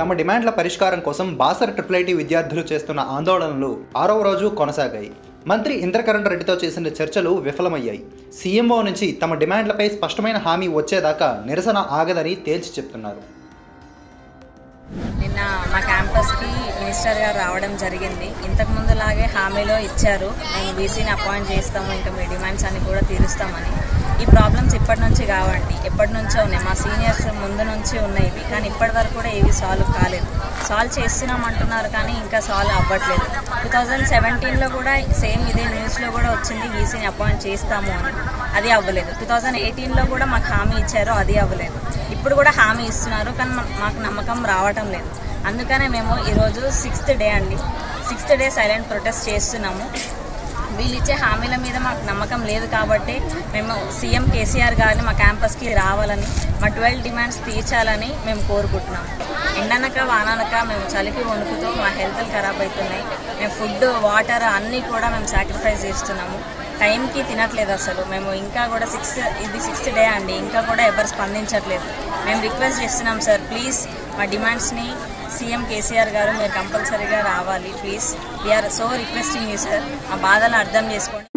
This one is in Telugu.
తమ డిమాండ్ల పరిష్కారం కోసం బాసర్ ట్రిపుల్ ఐటీ విద్యార్థులు చేస్తున్న ఆందోళనలు ఆరవ రోజు కొనసాగాయి మంత్రి ఇంద్రకరణ్ రెడ్డితో చేసిన చర్చలు విఫలమయ్యాయి సీఎంఓ నుంచి తమ డిమాండ్లపై స్పష్టమైన హామీ వచ్చేదాకా నిరసన ఆగదని తేల్చి చెప్తున్నారు నిన్న మా క్యాంపస్కి మినిస్టర్ గారు రావడం జరిగింది ఇంతకు ముందులాగే హామీలో ఇచ్చారు మేము బీసీని అపాయింట్ చేస్తాము ఇంకా మీ డిమాండ్స్ అన్ని కూడా తీరుస్తామని ఈ ప్రాబ్లమ్స్ ఇప్పటి నుంచి కావండి ఎప్పటి నుంచో ఉన్నాయి మా సీనియర్స్ ముందు నుంచి ఉన్నాయి ఇవి కానీ ఇప్పటి వరకు కూడా ఏవి సాల్వ్ కాలేదు సాల్వ్ చేస్తున్నాం అంటున్నారు కానీ ఇంకా సాల్వ్ అవ్వట్లేదు టూ థౌజండ్ సెవెంటీన్లో కూడా సేమ్ ఇదే న్యూస్లో కూడా వచ్చింది బీసీని అపాయింట్ చేస్తాము అని అది అవ్వలేదు టూ థౌజండ్ ఎయిటీన్లో కూడా మాకు హామీ ఇచ్చారు అది అవ్వలేదు ఇప్పుడు కూడా హామీ ఇస్తున్నారు కానీ మా- మాకు నమ్మకం రావటం లేదు అందుకనే మేము ఈరోజు సిక్స్త్ డే అండి సిక్స్త్ డే సైలెంట్ ప్రొటెస్ట్ చేస్తున్నాము వీళ్ళు ఇచ్చే హామీల మీద మాకు నమ్మకం లేదు కాబట్టి మేము సీఎం కేసీఆర్ గారిని మా క్యాంపస్కి రావాలని మా ట్వెల్వ్ డిమాండ్స్ తీర్చాలని మేము కోరుకుంటున్నాం ఎండనక వాననక మేము చలికి వణుకుతూ మా హెల్త్లు ఖరాబ్ అవుతున్నాయి మేము ఫుడ్ వాటర్ అన్నీ కూడా మేము సాక్రిఫైస్ చేస్తున్నాము టైంకి తినట్లేదు అసలు మేము ఇంకా కూడా సిక్స్త్ ఇది సిక్స్త్ డే అండి ఇంకా కూడా ఎవరు స్పందించట్లేదు మేము రిక్వెస్ట్ చేస్తున్నాం సార్ ప్లీజ్ మా డిమాండ్స్ని సీఎం కేసీఆర్ గారు మీరు కంపల్సరీగా రావాలి please we are so requesting you sir మా బాధలను అర్థం చేసుకోండి